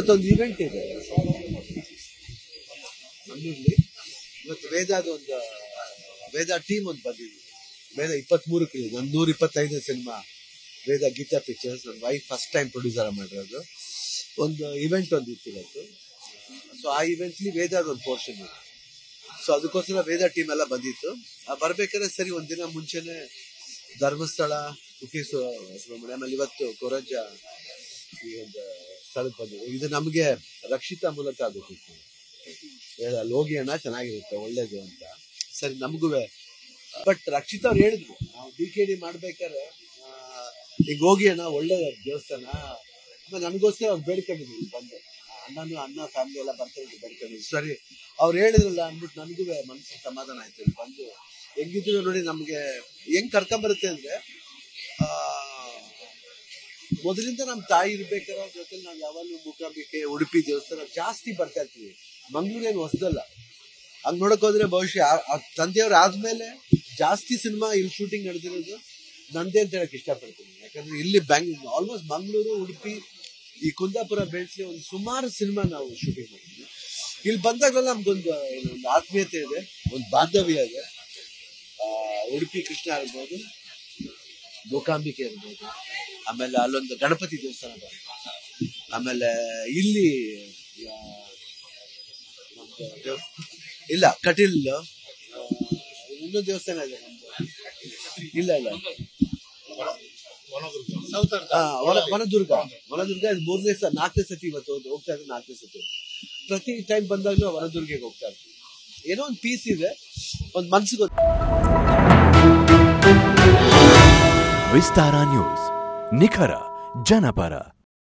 ಇವತ್ತೊಂದು ಇವೆಂಟ್ ಇದೆ ಮಂಗಳೂರಲ್ಲಿ ಇವತ್ತು ವೇದಾದ ಒಂದು ವೇದ ಟೀಮ್ ಒಂದು ಬಂದಿದೆ ವೇದ ಇಪ್ಪತ್ಮೂರಕ್ಕೆ ಒಂದು ನೂರ ಇಪ್ಪತ್ತೈದು ಸಿನಿಮಾ ವೇದ ಗೀತಾ ಪಿಕ್ಚರ್ಸ್ ನನ್ನ ವೈಫ್ ಫಸ್ಟ್ ಟೈಮ್ ಪ್ರೊಡ್ಯೂಸರ್ ಮಾಡಿರೋದು ಒಂದು ಇವೆಂಟ್ ಒಂದು ಇತ್ತು ಇವತ್ತು ಸೊ ಆ ಇವೆಂಟ್ಲಿ ವೇದಾದ ಒಂದು ಪೋರ್ಷನ್ ಇದೆ ಸೊ ಅದಕ್ಕೋಸ್ಕರ ವೇದ ಟೀಮ್ ಎಲ್ಲ ಬಂದಿತ್ತು ಆ ಬರ್ಬೇಕಾದ್ರೆ ಸರಿ ಒಂದಿನ ಮುಂಚೆನೆ ಧರ್ಮಸ್ಥಳ ಕುಕ್ಕೆ ಸುಬ್ರಹ್ಮಣ್ಯ ಆಮೇಲೆ ಇವತ್ತು ಕೊರಜ್ಜ ಈ ಒಂದು ಸ್ಥಳಕ್ಕೆ ಬಂದಿದೆ ಇದು ನಮಗೆ ರಕ್ಷಿತಾ ಮೂಲಕ ಆಗಬೇಕಿತ್ತು ಹೇಳ- ಅಲ್ಲಿ ಹೋಗಿ ಅಣ್ಣ ಚೆನ್ನಾಗಿರುತ್ತೆ ಒಳ್ಳೇದು ಅಂತ ಸರಿ ನಮಗೂ ಬಟ್ ರಕ್ಷಿತಾ ಅವ್ರು ಹೇಳಿದ್ರು ನಾವು ಡಿ ಕೆ ಡಿ ಮಾಡ್ಬೇಕಾದ್ರೆ ಆ, ಈಗ ಹೋಗಿ ಅಣ್ಣ ಒಳ್ಳೆ ದೇವಸ್ಥಾನ ಆಮೇಲೆ ನಮಗೋಸ್ಕರ ಅವ್ರು ಬೇಡ್ಕೊಂಡಿದ್ವಿ ಇಲ್ಲಿ ಬಂದು ಅಣ್ಣನು ಅಣ್ಣ ಫ್ಯಾಮಿಲಿ ಎಲ್ಲ ಬರ್ತಾರೆ ಅಂತ ಬೇಡ್ಕೊಂಡಿದ್ವಿ ಸರಿ ಅವ್ರು ಹೇಳಿದ್ರಲ್ಲ ಅಂದ್ಬಿಟ್ಟು ನನಗೂ ಮನಸ್ಸಿಗೆ ಸಮಾಧಾನ ಆಯ್ತು ಇಲ್ಲಿ ಬಂದು ಹೆಂಗಿದ್ರು ನೋಡಿ ನಮ್ಗೆ ಹೆಂಗ್ ಕರ್ಕೊಂಬರುತ್ತೆ ಅಂದ್ರೆ ಆ ಮೊದಲಿಂದ ನಮ್ ತಾಯಿ ಇರ್ಬೇಕಾದ್ರೆ ಅವ್ರ ಜೊತೆ ನಾವ್ ಯಾವಾಗಲೂ ಮೂಕಾಂಬಿಕೆ ಉಡುಪಿ ದೇವಸ್ಥಾನ ಜಾಸ್ತಿ ಬರ್ತಾ ಇರ್ತೀವಿ ಮಂಗ್ಳೂರ್ ಏನು ಹೊಸದಲ್ಲ ಹಂಗ್ ನೋಡಕ್ ಹೋದ್ರೆ ಬಹುಶಃ ಆ- ಆ ತಂದೆಯವ್ರು ಆದ್ಮೇಲೆ ಜಾಸ್ತಿ ಸಿನಿಮಾ ಇಲ್ಲಿ ಶೂಟಿಂಗ್ ನಡೆದಿರೋದು ನಂದೇ ಅಂತ ಹೇಳಕ್ ಇಷ್ಟಪಡ್ತೀನಿ ಯಾಕಂದ್ರೆ ಇಲ್ಲಿ ಬ್ಯಾಂಗ್ ಆಲ್ಮೋಸ್ಟ್ ಮಂಗಳೂರು ಉಡುಪಿ ಈ ಕುಂದಾಪುರ ಬೆಳ್ಸ್ಲಿ ಒಂದು ಸುಮಾರು ಸಿನಿಮಾ ನಾವು ಶೂಟಿಂಗ್ ಮಾಡಿದ್ವಿ ಇಲ್ಲಿ ಬಂದಾಗಲೆಲ್ಲ ನಮ್ಗೊಂದು ಏನು ಒಂದು ಆತ್ಮೀಯತೆ ಇದೆ ಒಂದು ಬಾಂಧವ್ಯ ಇದೆ ಆ, ಉಡುಪಿ ಕೃಷ್ಣ ಇರ್ಬೋದು ಮೂಕಾಂಬಿಕೆ ಇರ್ಬೋದು ಆಮೇಲೆ ಅಲ್ಲೊಂದು ಗಣಪತಿ ದೇವಸ್ಥಾನ ಬರುತ್ತೆ ಆಮೇಲೆ ಇಲ್ಲಿ ಆ, ನಮ್ದು ದೇವಸ್ಥಾನ ಇಲ್ಲ ಕಟೀಲ್ ಆ, ಇನ್ನೊಂದು ದೇವಸ್ಥಾನ ಇದೆ ನಮ್ದು ಇಲ್ಲ ಇಲ್ಲ ಆ, ವನ- ವನದುರ್ಗ ವನದುರ್ಗ ಇದು ಮೂರನೇ ಸ ನಾಲ್ಕನೇ ಸತಿ ಇವತ್ತು ಹೋದ್- ಹೋಗ್ತಾ ಇದ್ರೆ ನಾಲ್ಕನೇ ಸತಿ ಪ್ರತಿ ಟೈಮ್ ಬಂದಾಗ್ಲೂ ವನದುರ್ಗಕ್ಕೆ ಹೋಗ್ತಾ ಇರ್ತೀವಿ ಏನೋ ಒಂದು ಪೀಸ್ ಇದೆ ಒಂದು ಮನ್ಸಿಗೆ ವಿಸ್ತಾರ ನ್ಯೂಸ್ ನಿಖರ ಜನಪರ